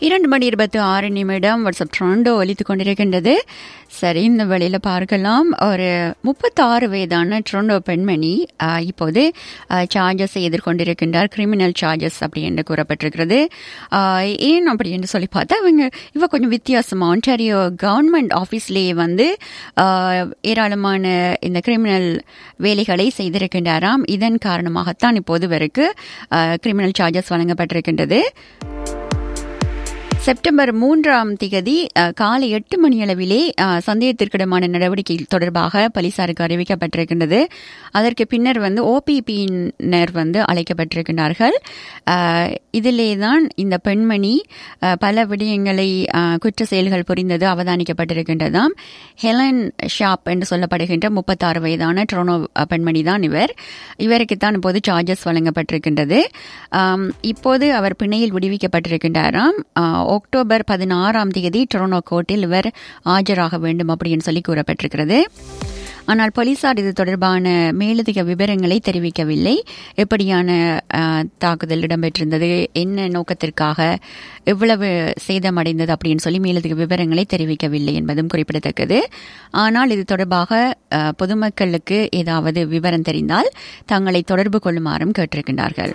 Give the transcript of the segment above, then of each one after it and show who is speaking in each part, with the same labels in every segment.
Speaker 1: இரண்டு மணி இருபத்தி ஆறு நிமிடம் வாட்ஸ்அப் ட்ரெண்டோ ஒலித்து கொண்டிருக்கின்றது சரி இந்த வழியில் பார்க்கலாம் ஒரு முப்பத்தாறு வயதான ட்ரெண்டோ பெண்மணி ஆஹ், இப்போது சார்ஜஸை எதிர்கொண்டிருக்கின்றார் கிரிமினல் சார்ஜஸ் அப்படி என்று கூறப்பட்டிருக்கிறது ஆஹ், ஏன் அப்படி என்று சொல்லி பார்த்தா இவங்க இவ கொஞ்சம் வித்தியாசமா ஒன்டாரியோ கவர்மெண்ட் ஆஃபீஸ்லேயே வந்து ஆஹ், ஏராளமான இந்த கிரிமினல் வேலைகளை செய்திருக்கின்றாராம் இதன் காரணமாகத்தான் இப்போது இவருக்கு கிரிமினல் சார்ஜஸ் வழங்கப்பட்டிருக்கின்றது செப்டம்பர் மூன்றாம் திகதி அஹ், காலை எட்டு மணி அளவிலே அஹ், சந்தேகத்திற்கிடமான நடவடிக்கை தொடர்பாக போலீசாருக்கு அறிவிக்கப்பட்டிருக்கின்றது அதற்கு பின்னர் வந்து ஓபிபியினர் வந்து அழைக்கப்பட்டிருக்கிறார்கள் அஹ், இதிலே தான் இந்த பெண்மணி அஹ், பல விடயங்களை அஹ், குற்ற செயல்கள் புரிந்தது அவதானிக்கப்பட்டிருக்கின்றதாம் ஹெலன் ஷாப் என்று சொல்லப்படுகின்ற முப்பத்தாறு வயதான ட்ரோனோ பெண்மணி தான் இவர் இவருக்கு தான் இப்போது சார்ஜஸ் வழங்கப்பட்டிருக்கின்றது ஆம், இப்போது அவர் பிணையில் விடுவிக்கப்பட்டிருக்கின்றாராம் ஆ, அக்டோபர் பதினாறாம் தேதி டொரனோ கோர்ட்டில் இவர் ஆஜராக வேண்டும் அப்படின்னு சொல்லி கூறப்பட்டிருக்கிறது ஆனால் போலீசார் இது தொடர்பான மேலதிக விவரங்களை தெரிவிக்கவில்லை எப்படியான ஆ, தாக்குதல் இடம்பெற்றிருந்தது என்ன நோக்கத்திற்காக எவ்வளவு சேதமடைந்தது அப்படின்னு சொல்லி மேலதிக விவரங்களை தெரிவிக்கவில்லை என்பதும் குறிப்பிடத்தக்கது ஆனால் இது தொடர்பாக ஆ, பொதுமக்களுக்கு ஏதாவது விவரம் தெரிந்தால் தங்களை தொடர்பு கொள்ளுமாறும் கேட்டிருக்கின்றார்கள்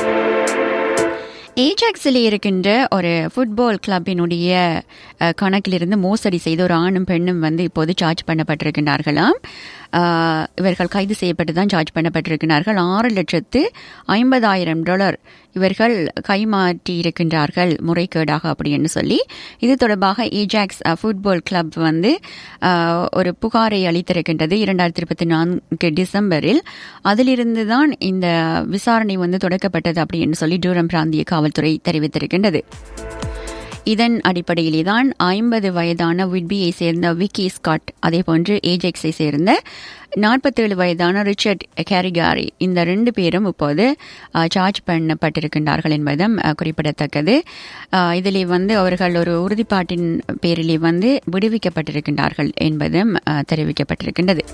Speaker 1: ஏஜாக்ஸில் இருக்கின்ற ஒரு ஃபுட்பால் கிளப்பினுடைய அஹ், கணக்கிலிருந்து மோசடி செய்த ஒரு ஆணும் பெண்ணும் வந்து இப்போது சார்ஜ் பண்ணப்பட்டிருக்கின்றார்களாம் அஹ், இவர்கள் கைது செய்யப்பட்டு தான் சார்ஜ் பண்ணப்பட்டிருக்கிறார்கள் ஆறு லட்சத்து ஐம்பதாயிரம் டாலர் இவர்கள் கைமாற்றி இருக்கின்றார்கள் முறைகேடாக அப்படின்னு சொல்லி இது தொடர்பாக ஏஜாக்ஸ் அஹ், ஃபுட்பால் கிளப் வந்து அஹ், ஒரு புகாரை அளித்திருக்கின்றது இரண்டாயிரத்தி இருபத்தி நான்கு டிசம்பரில் அதிலிருந்து தான் இந்த விசாரணை வந்து தொடக்கப்பட்டது அப்படின்னு சொல்லி டூரம் பிராந்திய காவல்துறை தெரிவித்திருக்கின்றது இதன் அடிப்படையிலே தான் ஐம்பது வயதான விட்பியை சேர்ந்த விக்கி ஸ்காட் அதேபோன்று ஏஜெக்ஸை சேர்ந்த நாற்பத்தேழு வயதான ரிச்சர்ட் கேரிகாரி இந்த ரெண்டு பேரும் இப்போது அஹ், சார்ஜ் பண்ணப்பட்டிருக்கின்றார்கள் என்பதும் அஹ், குறிப்பிடத்தக்கது அஹ், இதிலே வந்து அவர்கள் ஒரு உறுதிப்பாட்டின் பேரிலே வந்து விடுவிக்கப்பட்டிருக்கின்றார்கள் என்பதும் அஹ், தெரிவிக்கப்பட்டிருக்கின்றது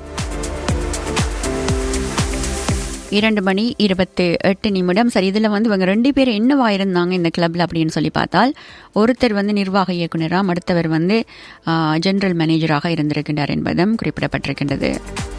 Speaker 1: இரண்டு மணி இருபத்து எட்டு நிமிடம் சரி இதில் வந்து இவங்க ரெண்டு பேர் என்னவா இருந்தாங்க இந்த கிளப்ல அப்படின்னு சொல்லி பார்த்தால் ஒருத்தர் வந்து நிர்வாக இயக்குனராம் அடுத்தவர் வந்து ஜெனரல் மேனேஜராக இருந்திருக்கின்றார் என்பதும் குறிப்பிடப்பட்டிருக்கின்றது